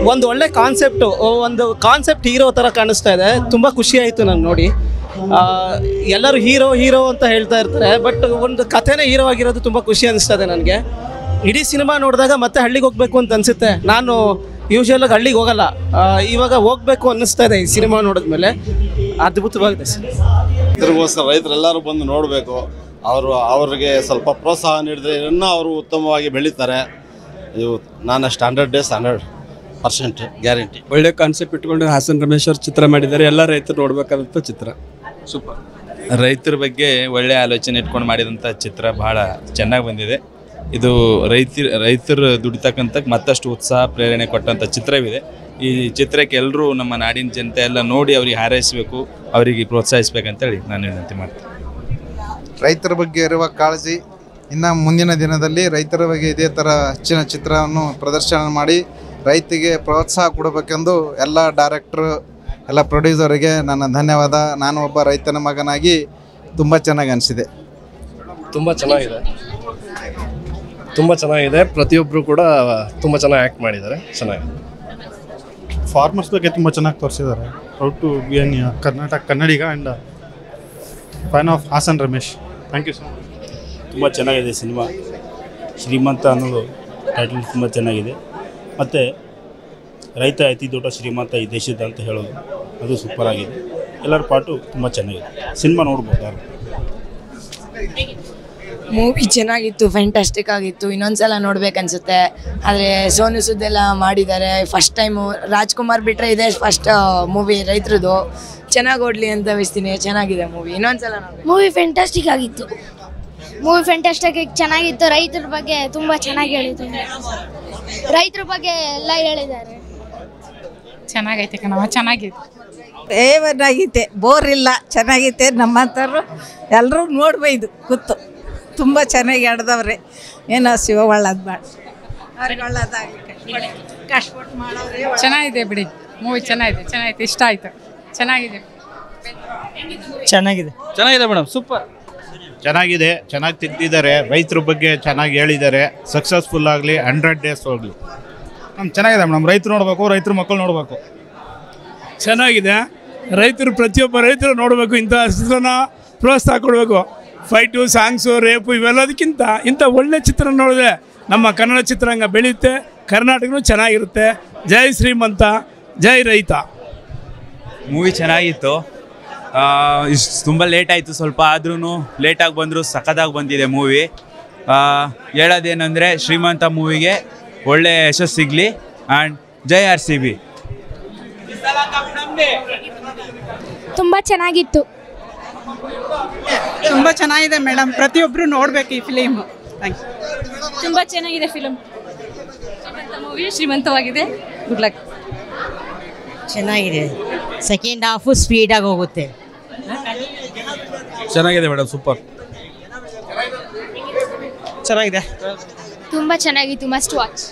ಒಂದು ಒಳ್ಳೆ ಕಾನ್ಸೆಪ್ಟು ಒಂದು ಕಾನ್ಸೆಪ್ಟ್ ಹೀರೋ ಥರ ಕಾಣಿಸ್ತಾ ಇದೆ ತುಂಬ ಖುಷಿ ಆಯಿತು ನಾನು ನೋಡಿ ಆ, ಎಲ್ಲರೂ ಹೀರೋ ಹೀರೋ ಅಂತ ಹೇಳ್ತಾ ಇರ್ತಾರೆ ಬಟ್ ಒಂದು ಕಥೆನೇ ಹೀರೋ ಆಗಿರೋದು ತುಂಬ ಖುಷಿ ಅನಿಸ್ತಾ ಇದೆ ನನಗೆ ಇಡೀ ಸಿನಿಮಾ ನೋಡಿದಾಗ ಮತ್ತೆ ಹಳ್ಳಿಗೆ ಹೋಗ್ಬೇಕು ಅಂತ ಅನಿಸುತ್ತೆ ನಾನು ಯೂಶುವಲಾಗಿ ಹಳ್ಳಿಗೆ ಹೋಗಲ್ಲ ಆ, ಇವಾಗ ಹೋಗ್ಬೇಕು ಅನ್ನಿಸ್ತಾ ಇದೆ ಈ ಸಿನಿಮಾ ನೋಡಿದ್ಮೇಲೆ ಅದ್ಭುತವಾಗಿದೆ ಸರ್ ರೈತರಿಗೋಸ್ಕರ ರೈತರೆಲ್ಲರೂ ಬಂದು ನೋಡಬೇಕು ಅವರು ಅವ್ರಿಗೆ ಸ್ವಲ್ಪ ಪ್ರೋತ್ಸಾಹ ನೀಡಿದ್ರೆ ಇನ್ನೂ ಅವರು ಉತ್ತಮವಾಗಿ ಬೆಳೀತಾರೆ ಇವು ನಾನು standard days hundred percent guarantee ಒಳ್ಳೆ ಕಾನ್ಸೆಪ್ಟ್ ಇಟ್ಕೊಂಡು ಹಾಸನ್ ರಮೇಶ್ ಅವ್ರು ಚಿತ್ರ ಮಾಡಿದ್ದಾರೆ ಎಲ್ಲ ರೈತರು ನೋಡ್ಬೇಕಾದಂಥ ಚಿತ್ರ ಸೂಪರ್ ರೈತರ ಬಗ್ಗೆ ಒಳ್ಳೆ ಆಲೋಚನೆ ಇಟ್ಕೊಂಡು ಮಾಡಿದಂಥ ಚಿತ್ರ ಬಹಳ ಚೆನ್ನಾಗಿ ಬಂದಿದೆ ಇದು ರೈತ ರೈತರು ದುಡಿತಕ್ಕಂಥ ಮತ್ತಷ್ಟು ಉತ್ಸಾಹ ಪ್ರೇರಣೆ ಕೊಟ್ಟಂಥ ಚಿತ್ರವಿದೆ ಈ ಚಿತ್ರಕ್ಕೆ ಎಲ್ಲರೂ ನಮ್ಮ ನಾಡಿನ ಜನತೆ ಎಲ್ಲ ನೋಡಿ ಅವರಿಗೆ ಹಾರೈಸಬೇಕು ಅವರಿಗೆ ಪ್ರೋತ್ಸಾಹಿಸ್ಬೇಕಂತೇಳಿ ನಾನು ವಿನಂತಿ ಮಾಡ್ತೀನಿ ರೈತರ ಬಗ್ಗೆ ಇರುವ ಕಾಳಜಿ ಇನ್ನು ಮುಂದಿನ ದಿನದಲ್ಲಿ ರೈತರ ಬಗ್ಗೆ ಇದೇ ಥರ ಹೆಚ್ಚಿನ ಚಿತ್ರವನ್ನು ಪ್ರದರ್ಶನ ಮಾಡಿ ರೈತಿಗೆ ಪ್ರೋತ್ಸಾಹ ಕೊಡಬೇಕೆಂದು ಎಲ್ಲ ಡೈರೆಕ್ಟ್ರು ಎಲ್ಲ ಪ್ರೊಡ್ಯೂಸರಿಗೆ ನನ್ನ ಧನ್ಯವಾದ ನಾನು ಒಬ್ಬ ರೈತನ ಮಗನಾಗಿ ತುಂಬ ಚೆನ್ನಾಗಿ ಅನಿಸಿದೆ ತುಂಬ ಚೆನ್ನಾಗಿದೆ ತುಂಬ ಚೆನ್ನಾಗಿದೆ ಪ್ರತಿಯೊಬ್ಬರು ಕೂಡ ತುಂಬ ಚೆನ್ನಾಗಿ ಆ್ಯಕ್ಟ್ ಮಾಡಿದ್ದಾರೆ ಚೆನ್ನಾಗಿದೆ ಫಾರ್ಮರ್ಸ್ ಬಗ್ಗೆ ತುಂಬ ಚೆನ್ನಾಗಿ ತೋರಿಸಿದ್ದಾರೆ how to be an Karnataka Kannadiga and fan of Hassan Ramesh thank you so much ತುಂಬ ಚೆನ್ನಾಗಿದೆ ಸಿನಿಮಾ ಶ್ರೀಮಂತ ಅನ್ನೋದು ಟೈಟಲ್ ತುಂಬ ಚೆನ್ನಾಗಿದೆ ಮತ್ತು ರೈತ ಅತಿ ದೊಡ್ಡ ಶ್ರೀಮಂತ ಈ ದೇಶದ ಅಂತ ಹೇಳೋದು ಅದು ಸೂಪರ್ ಆಗಿದೆ ಎಲ್ಲರ ಪಾಟು ತುಂಬ ಚೆನ್ನಾಗಿದೆ ಸಿನಿಮಾ ನೋಡ್ಬೋದು ಯಾರು ಮೂವಿ ಚೆನ್ನಾಗಿತ್ತು ಫ್ಯಾಂಟಾಸ್ಟಿಕ್ ಆಗಿತ್ತು ಇನ್ನೊಂದ್ಸಲ ನೋಡ್ಬೇಕನ್ಸುತ್ತೆ ಆದರೆ ಸೋನು ಸುದ್ ಎಲ್ಲ ಮಾಡಿದ್ದಾರೆ ಫಸ್ಟ್ ಟೈಮು ರಾಜ್ಕುಮಾರ್ ಬಿಟ್ಟರೆ ಇದೇ ಫಸ್ಟ್ ಮೂವಿ ರೈತರದು ಚೆನ್ನಾಗಿ ಓಡಲಿ ಅಂತ ಬಯಸ್ತೀನಿ ಚೆನ್ನಾಗಿದೆ ಮೂವಿ ಇನ್ನೊಂದ್ಸಲ ನೋಡ್ಬೇಕು ಮೂವಿ ಫ್ಯಾಂಟಾಸ್ಟಿಕ್ ಆಗಿತ್ತು ಮೂವಿ ಫ್ಯಾಂಟಾಸ್ಟಿಕ್ ಚೆನ್ನಾಗಿತ್ತು ರೈತರ ಬಗ್ಗೆ ತುಂಬ ಚೆನ್ನಾಗಿ ಹೇಳಿದ್ದಾರೆ ರೈತರ ಬಗ್ಗೆ ಎಲ್ಲ ಹೇಳಿದ್ದಾರೆ ಚೆನ್ನಾಗೈತೆ ಕಣವ ಚೆನ್ನಾಗಿದೆ ಏವನಾಗೈತೆ ಬೋರ್ ಇಲ್ಲ ಚೆನ್ನಾಗೈತೆ ನಮ್ಮಂಥವ್ರು ಎಲ್ಲರೂ ನೋಡ್ಬೋದು ಕೂತು ತುಂಬ ಚೆನ್ನಾಗಿ ಆಡ್ದವ್ರೆ ಏನೋ ಶಿವ ಒಳ್ಳೇದು ಮಾಡಿ ಅವ್ರಿಗೆ ಒಳ್ಳೇದಾಗಲಿ ಕಷ್ಟಪಟ್ಟು ಮಾಡೋರೇ ಚೆನ್ನಾಗಿದೆ ಬಿಡಿ ಮೂವಿ ಚೆನ್ನಾಗಿದೆ ಚೆನ್ನಾಗಿದೆ ಇಷ್ಟ ಆಯ್ತು ಚೆನ್ನಾಗಿದೆ ಚೆನ್ನಾಗಿದೆ ಚೆನ್ನಾಗಿದೆ ಮೇಡಮ್ ಸೂಪರ್ ಚೆನ್ನಾಗಿದೆ ಚೆನ್ನಾಗಿ ತಿದ್ದಿದ್ದಾರೆ ರೈತರ ಬಗ್ಗೆ ಚೆನ್ನಾಗಿ ಹೇಳಿದ್ದಾರೆ ಸಕ್ಸಸ್ಫುಲ್ ಆಗಲಿ ಹಂಡ್ರೆಡ್ ಡೇಸ್ ಹೋಗಲಿ ಚೆನ್ನಾಗಿದೆ ಮೇಡಮ್ ರೈತರು ನೋಡಬೇಕು ರೈತರ ಮಕ್ಕಳು ನೋಡಬೇಕು ಚೆನ್ನಾಗಿದೆ ರೈತರು ಪ್ರತಿಯೊಬ್ಬ ರೈತರು ನೋಡಬೇಕು ಇಂಥ ಚಿತ್ರನ ಪ್ರೋತ್ಸಾಹ ಕೊಡಬೇಕು ಫೈಟು ಸಾಂಗ್ಸು ರೇಪು ಇವೆಲ್ಲದಕ್ಕಿಂತ ಇಂಥ ಒಳ್ಳೆ ಚಿತ್ರ ನೋಡಿದ್ರೆ ನಮ್ಮ ಕನ್ನಡ ಚಿತ್ರರಂಗ ಬೆಳೆಯುತ್ತೆ ಕರ್ನಾಟಕನೂ ಚೆನ್ನಾಗಿರುತ್ತೆ ಜೈ ಶ್ರೀಮಂತ ಜೈ ರೈತ ಮೂವಿ ಚೆನ್ನಾಗಿತ್ತು ಇಷ್ಟು ತುಂಬ ಲೇಟ್ ಆಯಿತು ಸ್ವಲ್ಪ ಆದ್ರೂ ಲೇಟಾಗಿ ಬಂದರೂ ಸಖತ್ತಾಗಿ ಬಂದಿದೆ ಮೂವಿ ಹೇಳೋದೇನೆಂದರೆ ಶ್ರೀಮಂತ ಮೂವಿಗೆ ಒಳ್ಳೆ ಯಶಸ್ಸು ಸಿಗಲಿ ಆ್ಯಂಡ್ ಜೈ ಆರ್ ಸಿ ಬಿ ತುಂಬ ಚೆನ್ನಾಗಿತ್ತು ತುಂಬ ಚೆನ್ನಾಗಿದೆ ಮೇಡಮ್ ಪ್ರತಿಯೊಬ್ಬರು ನೋಡ್ಬೇಕು ಈ ಫಿಲಿಮ್ ಥ್ಯಾಂಕ್ ಯು ತುಂಬ ಚೆನ್ನಾಗಿದೆ ಫಿಲಮ್ ಮೂವಿ ಶ್ರೀಮಂತವಾಗಿದೆ ಗುಡ್ ಲಕ್ ಚೆನ್ನಾಗಿದೆ ಸೆಕೆಂಡ್ ಹಾಫು ಸ್ಪೀಡಾಗಿ ಹೋಗುತ್ತೆ ಚೆನ್ನಾಗಿದೆ ಮೇಡಮ್ ಸೂಪರ್ ಚೆನ್ನಾಗಿದೆ ತುಂಬ ಚೆನ್ನಾಗಿತ್ತು ಮಸ್ಟ್ ವಾಚ್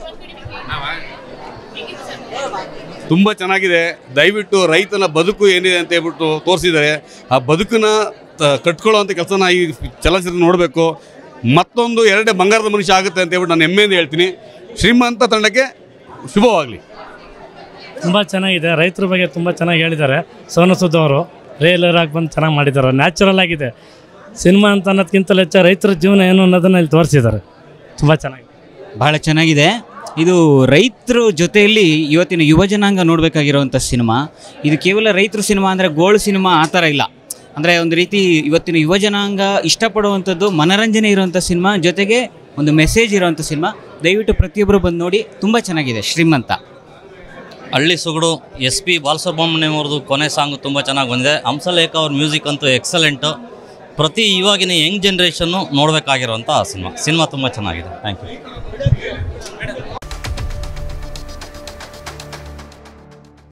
ತುಂಬ ಚೆನ್ನಾಗಿದೆ ದಯವಿಟ್ಟು ರೈತನ ಬದುಕು ಏನಿದೆ ಅಂತ ಹೇಳ್ಬಿಟ್ಟು ತೋರಿಸಿದ್ದಾರೆ ಆ ಬದುಕನ್ನ ತ- ಕಟ್ಕೊಳ್ಳೋವಂಥ ಕೆಲಸನ ಈ ಚಲನಚಿತ್ರ ನೋಡಬೇಕು ಮತ್ತೊಂದು ಎರಡೇ ಬಂಗಾರದ ಮನುಷ್ಯ ಆಗುತ್ತೆ ಅಂತ ಹೇಳ್ಬಿಟ್ಟು ನಾನು ಹೆಮ್ಮೆಯಿಂದ ಹೇಳ್ತೀನಿ ಶ್ರೀಮಂತ ತಂಡಕ್ಕೆ ಶುಭವಾಗಲಿ ತುಂಬ ಚೆನ್ನಾಗಿದೆ ರೈತರ ಬಗ್ಗೆ ತುಂಬ ಚೆನ್ನಾಗಿ ಹೇಳಿದ್ದಾರೆ ಸೋನು ಸುದ್ ಅವರು ರೇಲರ್ ಆಗಿ ಬಂದು ಚೆನ್ನಾಗಿ ಮಾಡಿದ್ದಾರೆ ನ್ಯಾಚುರಲ್ ಆಗಿದೆ ಸಿನಿಮಾ ಅಂತ ಅನ್ನೋದಕ್ಕಿಂತಲೂ ಹೆಚ್ಚು ರೈತರ ಜೀವನ ಏನು ಅನ್ನೋದನ್ನ ಇಲ್ಲಿ ತೋರಿಸಿದ್ದಾರೆ ತುಂಬ ಚೆನ್ನಾಗಿ ಬಹಳ ಚೆನ್ನಾಗಿದೆ ಇದು ರೈತರ ಜೊತೆಯಲ್ಲಿ ಇವತ್ತಿನ ಯುವ ಜನಾಂಗ ನೋಡಬೇಕಾಗಿರುವಂಥ ಸಿನಿಮಾ ಇದು ಕೇವಲ ರೈತರ ಸಿನಿಮಾ ಅಂದರೆ ಗೋಳು ಸಿನಿಮಾ ಆ ಥರ ಇಲ್ಲ ಅಂದರೆ ಒಂದು ರೀತಿ ಇವತ್ತಿನ ಯುವ ಜನಾಂಗ ಇಷ್ಟಪಡುವಂಥದ್ದು ಮನರಂಜನೆ ಇರುವಂಥ ಸಿನಿಮಾ ಜೊತೆಗೆ ಒಂದು ಮೆಸೇಜ್ ಇರುವಂಥ ಸಿನಿಮಾ ದಯವಿಟ್ಟು ಪ್ರತಿಯೊಬ್ಬರು ಬಂದು ನೋಡಿ ತುಂಬ ಚೆನ್ನಾಗಿದೆ ಶ್ರೀಮಂತ ಹಳ್ಳಿ ಸೊಗಡು ಎಸ್ ಪಿ ಬಾಲಸುಬ್ರಹ್ಮಣ್ಯಂ ಅವ್ರದ್ದು ಕೊನೆ ಸಾಂಗು ತುಂಬ ಚೆನ್ನಾಗಿ ಬಂದಿದೆ ಹಂಸಲೇಖ ಅವ್ರ ಮ್ಯೂಸಿಕ್ ಅಂತೂ ಎಕ್ಸಲೆಂಟು ಪ್ರತಿ ಇವಾಗಿನ ಯಂಗ್ ಜನ್ರೇಷನ್ನು ನೋಡಬೇಕಾಗಿರುವಂಥ ಸಿನಿಮಾ ಸಿನಿಮಾ ತುಂಬ ಚೆನ್ನಾಗಿದೆ ಥ್ಯಾಂಕ್ ಯು